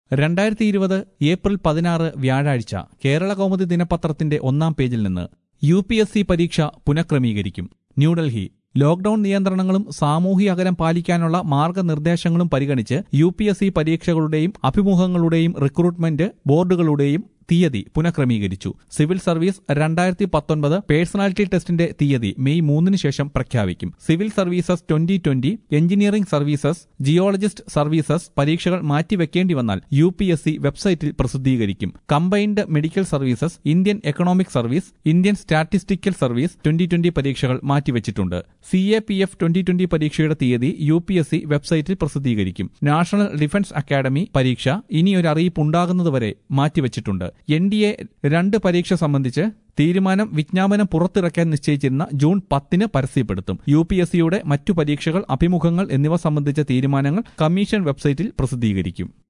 രണ്ടായിരത്തി ഇരുപത് ഏപ്രിൽ പതിനാറ് വ്യാഴാഴ്ച കേരള കൗമുദി ദിനപത്രത്തിന്റെ ഒന്നാം പേജിൽ നിന്ന് യു പി എസ് സി പരീക്ഷ പുനഃക്രമീകരിക്കും ന്യൂഡൽഹി ലോക്ഡൌൺ നിയന്ത്രണങ്ങളും സാമൂഹിക അകലം പാലിക്കാനുള്ള മാർഗനിർദ്ദേശങ്ങളും പരിഗണിച്ച് യു പി എസ് സി പരീക്ഷകളുടെയും അഭിമുഖങ്ങളുടെയും റിക്രൂട്ട്മെന്റ് ബോർഡുകളുടെയും തീയതി പുനഃക്രമീകരിച്ചു സിവിൽ സർവീസ് രണ്ടായിരത്തി പത്തൊൻപത് പേഴ്സണാലിറ്റി ടെസ്റ്റിന്റെ തീയതി മെയ് മൂന്നിന് ശേഷം പ്രഖ്യാപിക്കും civil services twenty twenty engineering services geologist services പരീക്ഷകൾ മാറ്റിവെക്കേണ്ടി വന്നാൽ യു പി എസ് സി വെബ്സൈറ്റിൽ പ്രസിദ്ധീകരിക്കും combined medical services Indian economic service Indian statistical service twenty twenty പരീക്ഷകൾ മാറ്റിവെച്ചിട്ടുണ്ട് C A P F twenty twenty പരീക്ഷയുടെ തീയതി യു പി എസ് സി വെബ്സൈറ്റിൽ പ്രസിദ്ധീകരിക്കും നാഷണൽ ഡിഫൻസ് അക്കാദമി പരീക്ഷ ഇനിയൊരു അറിയിപ്പ് ഉണ്ടാകുന്നതുവരെ മാറ്റിവെച്ചിട്ടുണ്ട് എൻ ഡി എ രണ്ട് പരീക്ഷ സംബന്ധിച്ച് തീരുമാനം വിജ്ഞാപനം പുറത്തിറക്കാൻ നിശ്ചയിച്ചിരുന്ന ജൂൺ പത്തിന് പരസ്യപ്പെടുത്തും യു പി എസ് സിയുടെ മറ്റു പരീക്ഷകൾ അഭിമുഖങ്ങൾ എന്നിവ സംബന്ധിച്ച തീരുമാനങ്ങൾ കമ്മീഷൻ വെബ്സൈറ്റിൽ പ്രസിദ്ധീകരിക്കും